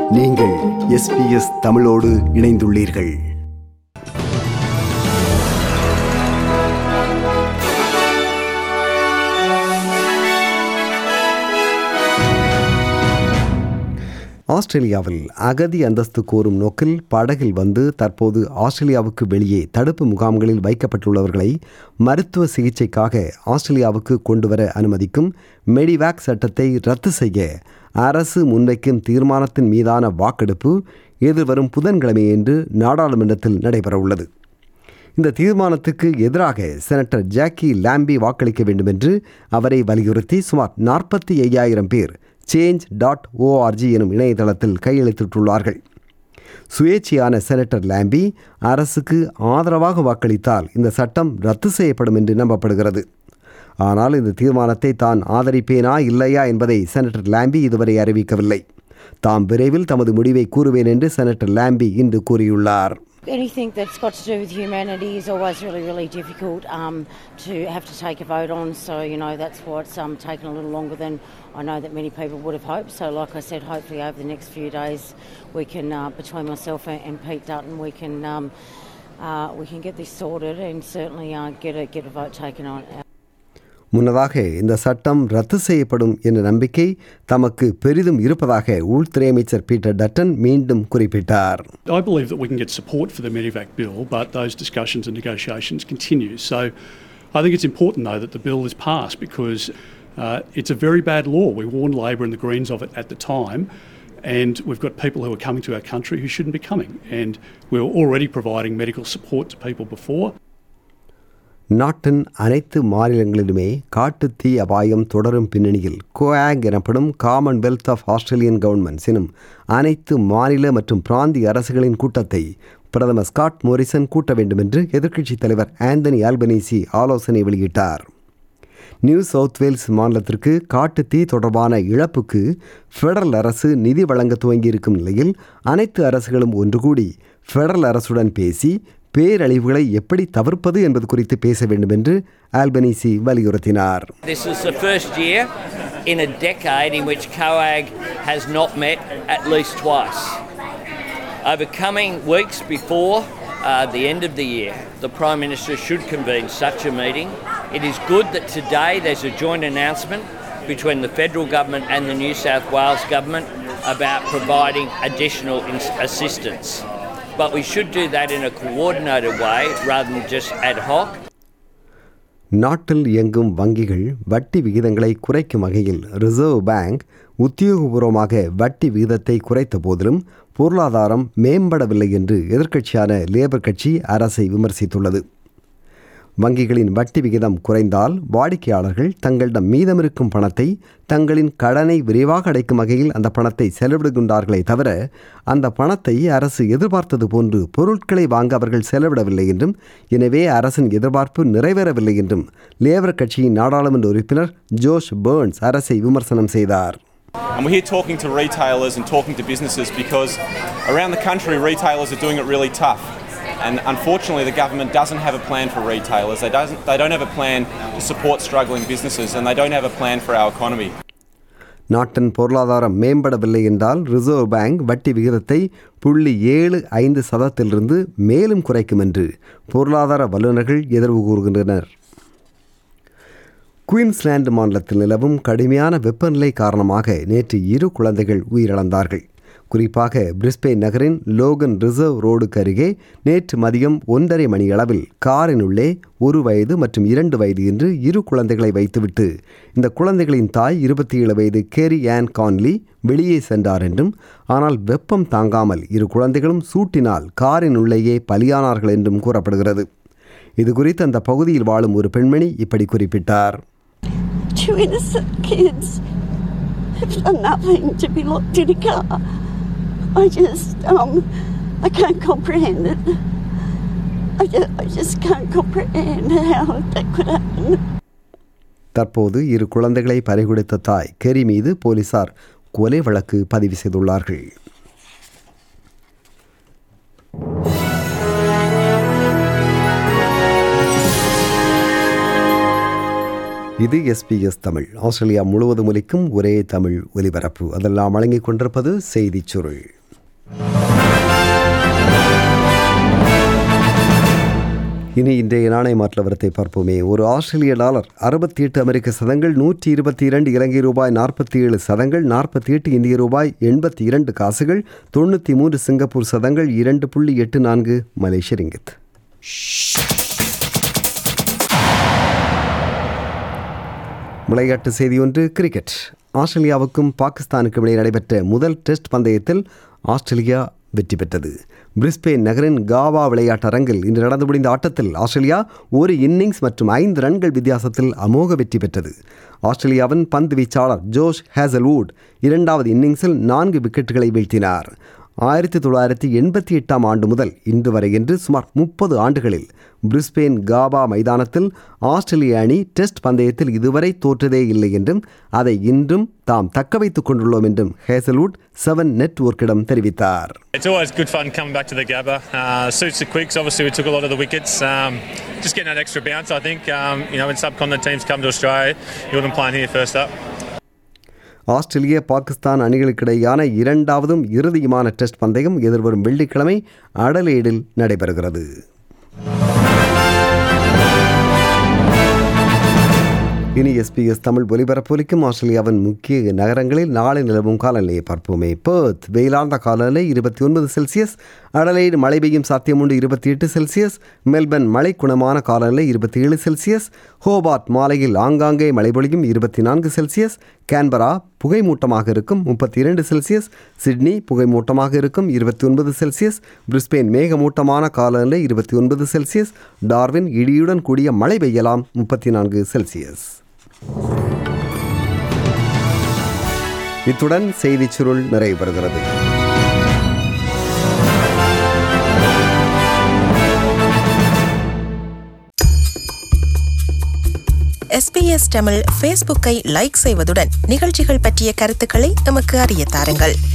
நீங்கள் எஸ்பிஎஸ் தமிழோடு இணைந்துள்ளீர்கள் ஆஸ்திரேலியாவில் அகதி அந்தஸ்து கோரும் நோக்கில் படகில் வந்து தற்போது ஆஸ்திரேலியாவுக்கு வெளியே தடுப்பு முகாம்களில் வைக்கப்பட்டுள்ளவர்களை மருத்துவ சிகிச்சைக்காக ஆஸ்திரேலியாவுக்கு கொண்டுவர அனுமதிக்கும் மெடிவேக் சட்டத்தை ரத்து செய்ய அரசு முன்வைக்கும் தீர்மானத்தின் மீதான வாக்கெடுப்பு எதிர்வரும் புதன்கிழமையன்று நாடாளுமன்றத்தில் நடைபெறவுள்ளது இந்த தீர்மானத்துக்கு எதிராக செனட்டர் ஜாக்கி லாம்பி வாக்களிக்க வேண்டும் என்று அவரை வலியுறுத்தி சுமார் நாற்பத்தி ஐயாயிரம் பேர் சேஞ்ச் டாட் ஓஆர்ஜி எனும் இணையதளத்தில் கையெழுத்திட்டுள்ளார்கள் சுயேட்சையான செனட்டர் லாம்பி அரசுக்கு ஆதரவாக வாக்களித்தால் இந்த சட்டம் ரத்து செய்யப்படும் என்று நம்பப்படுகிறது ஆனால் இந்த தீர்மானத்தை தான் ஆதரிப்பேனா இல்லையா என்பதை செனட்டர் லாம்பி இதுவரை அறிவிக்கவில்லை தாம் விரைவில் தமது முடிவை கூறுவேன் என்று செனட்டர் லாம்பி இன்று கூறியுள்ளார் Anything that's got to do with humanity is always really, really difficult um, to have to take a vote on. So, you know, that's why it's um, taken a little longer than I know that many people would have hoped. So, like I said, hopefully over the next few days, we can, uh, between myself and, and Pete Dutton, we can um, uh, we can get this sorted and certainly uh, get a get a vote taken on. முன்னதாக இந்த சட்டம் ரத்து செய்யப்படும் என்ற நம்பிக்கை தமக்கு பெரிதும் இருப்பதாக உள்துறை அமைச்சர் பீட்டர் டட்டன் மீண்டும் குறிப்பிட்டார் I believe that we can get support for the Medivac bill, but those discussions and negotiations continue. So I think it's important, though, that the bill is passed because uh, it's a very bad law. We warned Labor and the Greens of it at the time, and we've got people who are coming to our country who shouldn't be coming. And we were already providing medical support to people before. நாட்டின் அனைத்து மாநிலங்களிலுமே காட்டுத் தீ அபாயம் தொடரும் பின்னணியில் கோஆக் எனப்படும் Commonwealth of Australian governments எனும் அனைத்து மாநில மற்றும் பிராந்திய அரசுகளின் கூட்டத்தை பிரதமர் ஸ்காட் மோரிசன் கூட்ட வேண்டும் என்று எதிர்க்கட்சித் தலைவர் ஆந்தனி ஆல்பனீசி ஆலோசனை வெளியிட்டார் நியூ சவுத் வேல்ஸ் மாநிலத்திற்கு காட்டு தீ தொடர்பான இழப்புக்கு ஃபெடரல் அரசு நிதி வழங்க துவங்கியிருக்கும் நிலையில் அனைத்து அரசுகளும் ஒன்று கூடி ஃபெடரல் அரசுடன் பேசி பேரழிவுகளை எப்படி தவிர்ப்பது என்பது குறித்து பேச வேண்டும் என்று ஆல்பனீசி வலியுறுத்தினார் This is the first year in a decade in which COAG has not met at least twice. Over coming weeks before uh, the end of the year, the Prime Minister should convene such a meeting. It is good that today there's a joint announcement between the federal government and the New South Wales government about providing additional ins- assistance. But we should do that in a coordinated way rather than just ad hoc. நாட்டில் இயங்கும் வங்கிகள் வட்டி விகிதங்களை குறைக்கும் வகையில் reserve bank உத்தியோகபூர்வமாக வட்டி விகிதத்தை குறைத்த போதிலும் பொருளாதாரம் மேம்படவில்லை என்று எதிர்க்கட்சியான லேபர் கட்சி அரசை விமர்சித்துள்ளது வங்கிகளின் வட்டி விகிதம் குறைந்தால் வாடிக்கையாளர்கள் தங்களிடம் மீதமிருக்கும் பணத்தை தங்களின் கடனை விரைவாக அடைக்கும் வகையில் அந்த பணத்தை செலவிடுகின்றார்களே தவிர அந்த பணத்தை அரசு எதிர்பார்த்தது போன்று பொருட்களை வாங்க அவர்கள் செலவிடவில்லை என்றும் எனவே அரசின் எதிர்பார்ப்பு நிறைவேறவில்லை என்றும் லேபர் கட்சியின் நாடாளுமன்ற உறுப்பினர் ஜோஷ் பேர்ன்ஸ் அரசை விமர்சனம் செய்தார் And we're here talking to retailers and talking to businesses because around the country, retailers are doing it really tough. And unfortunately, the government doesn't have a plan for retailers. They, doesn't, they don't have a plan to support struggling businesses, and they don't have a plan for our economy. நாட்டின் பொருளாதாரம் மேம்படவில்லை என்றால் reserve bank வட்டி விகிதத்தை புள்ளி ஏழு ஐந்து சதத்திலிருந்து மேலும் குறைக்கும் என்று பொருளாதார வல்லுநர்கள் எதிர்வு கூறுகின்றனர் குயின்ஸ்லாந்து மாநிலத்தில் நிலவும் கடுமையான வெப்பநிலை காரணமாக நேற்று இரு குழந்தைகள் உயிரிழந்தார்கள் குறிப்பாக பிரிஸ்பெயின் நகரின் லோகன் ரிசர்வ் ரோடுக்கு அருகே நேற்று மதியம் ஒன்றரை மணியளவில் காரின் உள்ளே ஒரு வயது மற்றும் இரண்டு வயது என்று இரு குழந்தைகளை வைத்துவிட்டு இந்த குழந்தைகளின் தாய் இருபத்தி ஏழு வயது கேரி ஆன் கான்லி வெளியே சென்றார் என்றும் ஆனால் வெப்பம் தாங்காமல் இரு குழந்தைகளும் சூட்டினால் காரின் உள்ளேயே பலியானார்கள் என்றும் கூறப்படுகிறது இது குறித்து அந்த பகுதியில் வாழும் ஒரு பெண்மணி இப்படி குறிப்பிட்டார் Two innocent kids have done nothing to be locked in a car. I just, um, I can't comprehend it. I just, I just can't comprehend how that could happen. தற்போது இரு குழந்தைகளை பறிகொடுத்த தாய் கெரி மீது போலீசார் கொலை வழக்கு பதிவு செய்துள்ளார்கள் இது எஸ்பிஎஸ் தமிழ் ஆஸ்திரேலியா முழுவதும் ஒலிக்கும் ஒரே தமிழ் ஒலிபரப்பு அதெல்லாம் வழங்கிக் கொண்டிருப்பது செய்திச் சுருள் இனி இன்றைய நாணய மாற்ற வரத்தை பார்ப்போமே ஒரு ஆஸ்திரேலிய டாலர் அறுபத்தி எட்டு அமெரிக்க சதங்கள் நூற்றி இருபத்தி இரண்டு இலங்கை ரூபாய் நாற்பத்தி ஏழு சதங்கள் நாற்பத்தி எட்டு இந்திய ரூபாய் எண்பத்தி இரண்டு காசுகள் தொண்ணூற்றி மூன்று சிங்கப்பூர் சதங்கள் இரண்டு புள்ளி எட்டு நான்கு மலேசிய ரிங்கித் விளையாட்டு செய்தி ஒன்று கிரிக்கெட் ஆஸ்திரேலியாவுக்கும் பாகிஸ்தானுக்கும் இடையே நடைபெற்ற முதல் டெஸ்ட் பந்தயத்தில் ஆஸ்திரேலியா வெற்றி பெற்றது பிரிஸ்பேன் நகரின் காவா விளையாட்டரங்கில் இன்று நடந்து முடிந்த ஆட்டத்தில் ஆஸ்திரேலியா ஒரு இன்னிங்ஸ் மற்றும் ஐந்து ரன்கள் வித்தியாசத்தில் அமோக வெற்றி பெற்றது ஆஸ்திரேலியாவின் பந்து வீச்சாளர் ஜோஷ் ஹேசல்வுட் இரண்டாவது இன்னிங்ஸில் நான்கு விக்கெட்டுகளை வீழ்த்தினார் ஆயிரத்தி தொள்ளாயிரத்தி எண்பத்தி எட்டாம் ஆண்டு முதல் இன்று வரை என்று சுமார் முப்பது ஆண்டுகளில் பிரிஸ்பேன் காபா மைதானத்தில் ஆஸ்திரேலிய அணி டெஸ்ட் பந்தயத்தில் இதுவரை தோற்றதே இல்லை என்றும் அதை இன்றும் தாம் தக்க வைத்துக் கொண்டுள்ளோம் என்றும் ஹேசல்வுட் செவன் நெட்வொர்க்கிடம் தெரிவித்தார் It's always good fun coming back to the Gabba. Uh, suits the quicks. Obviously, we took a lot of the wickets. Um, just getting that extra bounce, I think. Um, you know, when subcontinent teams come to Australia, you want them playing here first up. Australia Pakistan அணிகளுக்கிடையான இரண்டாவதும் இறுதியுமான test பந்தயம் எதிர்வரும் வெள்ளிக்கிழமை அடலேடில் நடைபெறுகிறது இனி SBS Tamil ஒலிபரப்பொலிக்கும் ஆஸ்திரேலியாவின் முக்கிய நகரங்களில் நாளை நிலவும் காலநிலையை பார்ப்போமே பெர்த் வெயிலார்ந்த காலநிலை இருபத்தி ஒன்பது செல்சியஸ் அடலைடு மழை பெய்யும் சாத்தியமுண்டு இருபத்தி எட்டு செல்சியஸ் மெல்பர்ன் மழை குணமான காலநிலை இருபத்தி ஏழு செல்சியஸ் ஹோபார்ட் மாலையில் ஆங்காங்கே மழை பொழியும் இருபத்தி நான்கு செல்சியஸ் கேன்பரா புகைமூட்டமாக இருக்கும் முப்பத்தி இரண்டு செல்சியஸ் சிட்னி புகைமூட்டமாக இருக்கும் இருபத்தி ஒன்பது செல்சியஸ் பிரிஸ்பெயின் மேகமூட்டமான காலநிலை இருபத்தி ஒன்பது செல்சியஸ் டார்வின் இடியுடன் கூடிய மழை பெய்யலாம் முப்பத்தி நான்கு செல்சியஸ் இத்துடன் செய்திச் சுருள் நிறைவு பெறுகிறது எஸ்பிஎஸ் தமிழ் ஃபேஸ்புக்கை லைக் செய்வதுடன் நிகழ்ச்சிகள் பற்றிய கருத்துக்களை எமக்கு அறிய தாருங்கள்